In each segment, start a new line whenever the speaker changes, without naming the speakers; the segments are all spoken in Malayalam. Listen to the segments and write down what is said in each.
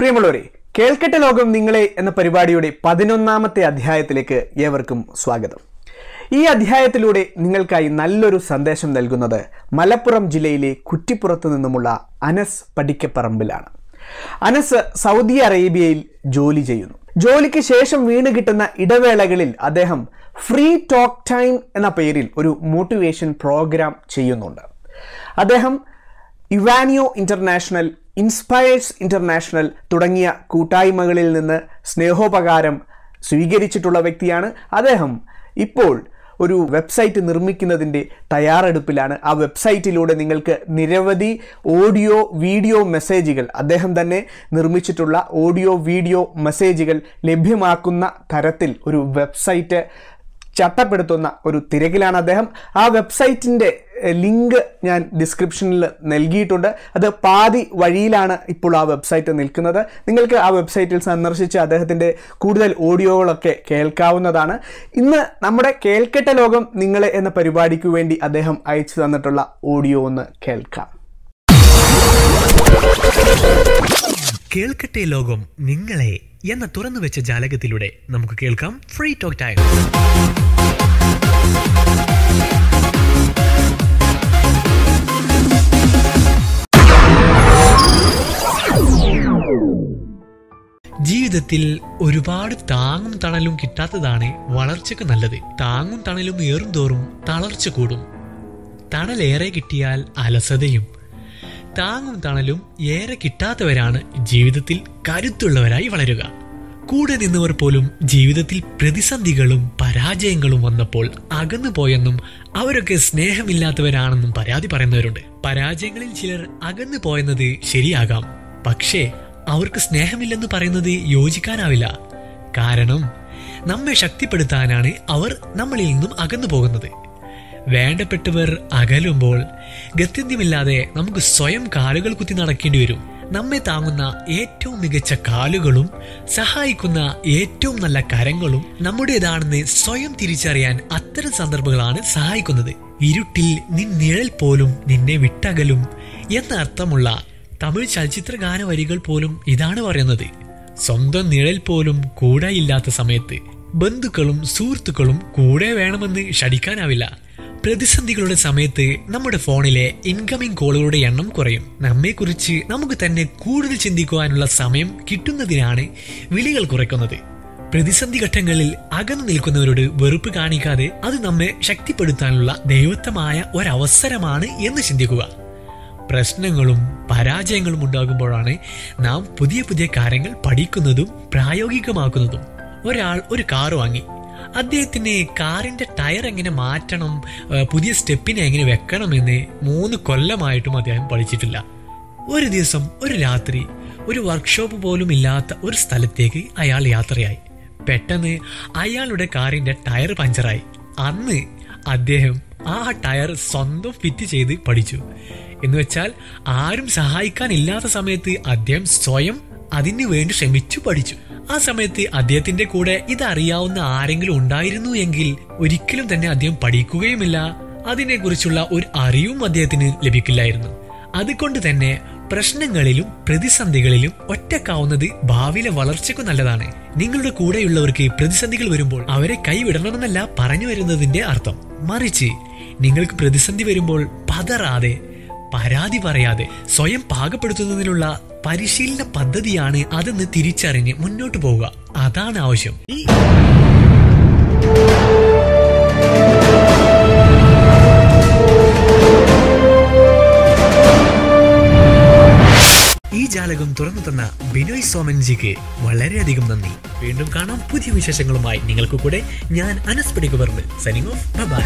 പ്രിയമുള്ളവരെ കേൾക്കട്ടെ ലോകം നിങ്ങളെ എന്ന പരിപാടിയുടെ പതിനൊന്നാമത്തെ അധ്യായത്തിലേക്ക് ഏവർക്കും സ്വാഗതം ഈ അധ്യായത്തിലൂടെ നിങ്ങൾക്കായി നല്ലൊരു സന്ദേശം നൽകുന്നത് മലപ്പുറം ജില്ലയിലെ കുറ്റിപ്പുറത്ത് നിന്നുമുള്ള അനസ് പടിക്കപ്പറമ്പിലാണ് അനസ് സൗദി അറേബ്യയിൽ ജോലി ചെയ്യുന്നു ജോലിക്ക് ശേഷം വീണ് കിട്ടുന്ന ഇടവേളകളിൽ അദ്ദേഹം ഫ്രീ ടോക്ക് ടൈം എന്ന പേരിൽ ഒരു മോട്ടിവേഷൻ പ്രോഗ്രാം ചെയ്യുന്നുണ്ട് അദ്ദേഹം ഇവാനിയോ ഇന്റർനാഷണൽ ഇൻസ്പയേഴ്സ് ഇന്റർനാഷണൽ തുടങ്ങിയ കൂട്ടായ്മകളിൽ നിന്ന് സ്നേഹോപകാരം സ്വീകരിച്ചിട്ടുള്ള വ്യക്തിയാണ് അദ്ദേഹം ഇപ്പോൾ ഒരു വെബ്സൈറ്റ് നിർമ്മിക്കുന്നതിൻ്റെ തയ്യാറെടുപ്പിലാണ് ആ വെബ്സൈറ്റിലൂടെ നിങ്ങൾക്ക് നിരവധി ഓഡിയോ വീഡിയോ മെസ്സേജുകൾ അദ്ദേഹം തന്നെ നിർമ്മിച്ചിട്ടുള്ള ഓഡിയോ വീഡിയോ മെസ്സേജുകൾ ലഭ്യമാക്കുന്ന തരത്തിൽ ഒരു വെബ്സൈറ്റ് ചട്ടപ്പെടുത്തുന്ന ഒരു തിരക്കിലാണ് അദ്ദേഹം ആ വെബ്സൈറ്റിൻ്റെ ലിങ്ക് ഞാൻ ഡിസ്ക്രിപ്ഷനിൽ നൽകിയിട്ടുണ്ട് അത് പാതി വഴിയിലാണ് ഇപ്പോൾ ആ വെബ്സൈറ്റ് നിൽക്കുന്നത് നിങ്ങൾക്ക് ആ വെബ്സൈറ്റിൽ സന്ദർശിച്ച് അദ്ദേഹത്തിൻ്റെ കൂടുതൽ ഓഡിയോകളൊക്കെ കേൾക്കാവുന്നതാണ് ഇന്ന് നമ്മുടെ കേൾക്കട്ടെ ലോകം നിങ്ങളെ എന്ന പരിപാടിക്ക് വേണ്ടി അദ്ദേഹം അയച്ചു തന്നിട്ടുള്ള ഓഡിയോ ഒന്ന് കേൾക്കാം
കേൾക്കട്ടെ ലോകം നിങ്ങളെ എന്ന തുറന്നു വെച്ച ജാലകത്തിലൂടെ നമുക്ക് കേൾക്കാം ഫ്രീ ടോക്ക് ടൈം ജീവിതത്തിൽ ഒരുപാട് താങ്ങും തണലും കിട്ടാത്തതാണ് വളർച്ചയ്ക്ക് നല്ലത് താങ്ങും തണലും ഏറും തോറും തളർച്ച കൂടും തണലേറെ കിട്ടിയാൽ അലസതയും താങ്ങും തണലും ഏറെ കിട്ടാത്തവരാണ് ജീവിതത്തിൽ കരുത്തുള്ളവരായി വളരുക കൂടെ നിന്നവർ പോലും ജീവിതത്തിൽ പ്രതിസന്ധികളും പരാജയങ്ങളും വന്നപ്പോൾ അകന്നു പോയെന്നും അവരൊക്കെ സ്നേഹമില്ലാത്തവരാണെന്നും പരാതി പറയുന്നവരുണ്ട് പരാജയങ്ങളിൽ ചിലർ അകന്നു പോയെന്നത് ശരിയാകാം പക്ഷേ അവർക്ക് സ്നേഹമില്ലെന്ന് പറയുന്നത് യോജിക്കാനാവില്ല കാരണം നമ്മെ ശക്തിപ്പെടുത്താനാണ് അവർ നമ്മളിൽ നിന്നും അകന്നു പോകുന്നത് വേണ്ടപ്പെട്ടവർ അകലുമ്പോൾ ഗത്യന്ത്യമില്ലാതെ നമുക്ക് സ്വയം കാലുകൾ കുത്തി നടക്കേണ്ടി വരും നമ്മെ താങ്ങുന്ന ഏറ്റവും മികച്ച കാലുകളും സഹായിക്കുന്ന ഏറ്റവും നല്ല കരങ്ങളും നമ്മുടേതാണെന്ന് സ്വയം തിരിച്ചറിയാൻ അത്തരം സന്ദർഭങ്ങളാണ് സഹായിക്കുന്നത് ഇരുട്ടിൽ നിൻ നിഴൽ പോലും നിന്നെ വിട്ടകലും എന്ന അർത്ഥമുള്ള തമിഴ് ചലച്ചിത്ര ഗാനവരികൾ പോലും ഇതാണ് പറയുന്നത് സ്വന്തം നിഴൽ പോലും കൂടെ ഇല്ലാത്ത സമയത്ത് ബന്ധുക്കളും സുഹൃത്തുക്കളും കൂടെ വേണമെന്ന് ശടിക്കാനാവില്ല പ്രതിസന്ധികളുടെ സമയത്ത് നമ്മുടെ ഫോണിലെ ഇൻകമിംഗ് കോളുകളുടെ എണ്ണം കുറയും നമ്മെക്കുറിച്ച് നമുക്ക് തന്നെ കൂടുതൽ ചിന്തിക്കുവാനുള്ള സമയം കിട്ടുന്നതിനാണ് വിളികൾ കുറയ്ക്കുന്നത് പ്രതിസന്ധി ഘട്ടങ്ങളിൽ അകന്നു നിൽക്കുന്നവരോട് വെറുപ്പ് കാണിക്കാതെ അത് നമ്മെ ശക്തിപ്പെടുത്താനുള്ള ദൈവത്തമായ ഒരവസരമാണ് എന്ന് ചിന്തിക്കുക പ്രശ്നങ്ങളും പരാജയങ്ങളും ഉണ്ടാകുമ്പോഴാണ് നാം പുതിയ പുതിയ കാര്യങ്ങൾ പഠിക്കുന്നതും പ്രായോഗികമാക്കുന്നതും ഒരാൾ ഒരു കാർ വാങ്ങി അദ്ദേഹത്തിന് കാറിന്റെ ടയർ എങ്ങനെ മാറ്റണം ഏഹ് പുതിയ സ്റ്റെപ്പിനെ എങ്ങനെ വെക്കണമെന്ന് മൂന്ന് കൊല്ലമായിട്ടും അദ്ദേഹം പഠിച്ചിട്ടില്ല ഒരു ദിവസം ഒരു രാത്രി ഒരു വർക്ക്ഷോപ്പ് പോലും ഇല്ലാത്ത ഒരു സ്ഥലത്തേക്ക് അയാൾ യാത്രയായി പെട്ടെന്ന് അയാളുടെ കാറിന്റെ ടയർ പഞ്ചറായി അന്ന് അദ്ദേഹം ആ ടയർ സ്വന്തം ഫിറ്റ് ചെയ്ത് പഠിച്ചു എന്ന് വെച്ചാൽ ആരും സഹായിക്കാനില്ലാത്ത സമയത്ത് അദ്ദേഹം സ്വയം അതിനു വേണ്ടി ശ്രമിച്ചു പഠിച്ചു ആ സമയത്ത് അദ്ദേഹത്തിന്റെ കൂടെ ഇതറിയാവുന്ന ആരെങ്കിലും ഉണ്ടായിരുന്നു എങ്കിൽ ഒരിക്കലും തന്നെ അദ്ദേഹം പഠിക്കുകയുമില്ല അതിനെക്കുറിച്ചുള്ള ഒരു അറിവും അദ്ദേഹത്തിന് ലഭിക്കില്ലായിരുന്നു അതുകൊണ്ട് തന്നെ പ്രശ്നങ്ങളിലും പ്രതിസന്ധികളിലും ഒറ്റക്കാവുന്നത് ഭാവിയിലെ വളർച്ചയ്ക്ക് നല്ലതാണ് നിങ്ങളുടെ കൂടെയുള്ളവർക്ക് പ്രതിസന്ധികൾ വരുമ്പോൾ അവരെ കൈവിടണമെന്നല്ല പറഞ്ഞു വരുന്നതിന്റെ അർത്ഥം മറിച്ച് നിങ്ങൾക്ക് പ്രതിസന്ധി വരുമ്പോൾ പതറാതെ പരാതി പറയാതെ സ്വയം പാകപ്പെടുത്തുന്നതിനുള്ള പരിശീലന പദ്ധതിയാണ് അതെന്ന് തിരിച്ചറിഞ്ഞ് മുന്നോട്ട് പോവുക അതാണ് ആവശ്യം ഈ ഈ ജാലകം തുറന്നു തന്ന ബിനോയ് സോമൻജിക്ക് വളരെയധികം നന്ദി വീണ്ടും കാണാം പുതിയ വിശേഷങ്ങളുമായി നിങ്ങൾക്ക് കൂടെ ഞാൻ Anas Pidikkuparamb signing off bye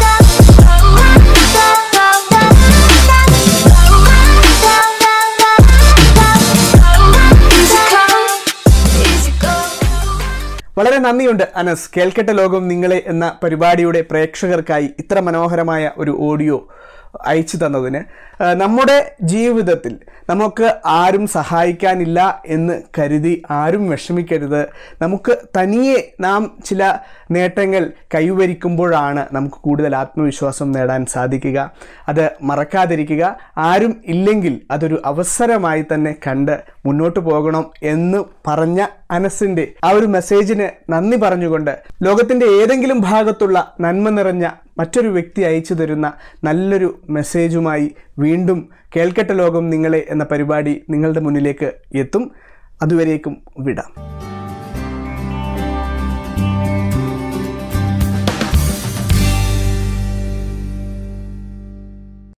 വളരെ നന്ദിയുണ്ട് അനസ് കേൾക്കട്ടെ ലോകം നിങ്ങളെ എന്ന പരിപാടിയുടെ പ്രേക്ഷകർക്കായി ഇത്ര മനോഹരമായ ഒരു ഓഡിയോ അയച്ചു തന്നതിന് ആ, നമ്മുടെ ജീവിതത്തിൽ നമുക്ക് ആരും സഹായിക്കാനില്ല എന്ന് കരുതി ആരും വിഷമിക്കരുത് നമുക്ക് തനിയെ നാം ചില നേട്ടങ്ങൾ കൈവരിക്കുമ്പോഴാണ് നമുക്ക് കൂടുതൽ ആത്മവിശ്വാസം നേടാൻ സാധിക്കുക അത് മറക്കാതിരിക്കുക ആരും ഇല്ലെങ്കിൽ അതൊരു അവസരമായി തന്നെ കണ്ട് മുന്നോട്ട് പോകണം എന്ന് പറഞ്ഞ അനസിൻ്റെ ആ ഒരു മെസ്സേജിന് നന്ദി പറഞ്ഞുകൊണ്ട് ലോകത്തിൻ്റെ ഏതെങ്കിലും ഭാഗത്തുള്ള നന്മ നിറഞ്ഞ മറ്റൊരു വ്യക്തി അയച്ചു തരുന്ന നല്ലൊരു മെസ്സേജുമായി വീണ്ടും കേൾക്കട്ടെ ലോകം നിങ്ങളെ എന്ന പരിപാടി നിങ്ങളുടെ മുന്നിലേക്ക് എത്തും അതുവരേക്കും വിടാം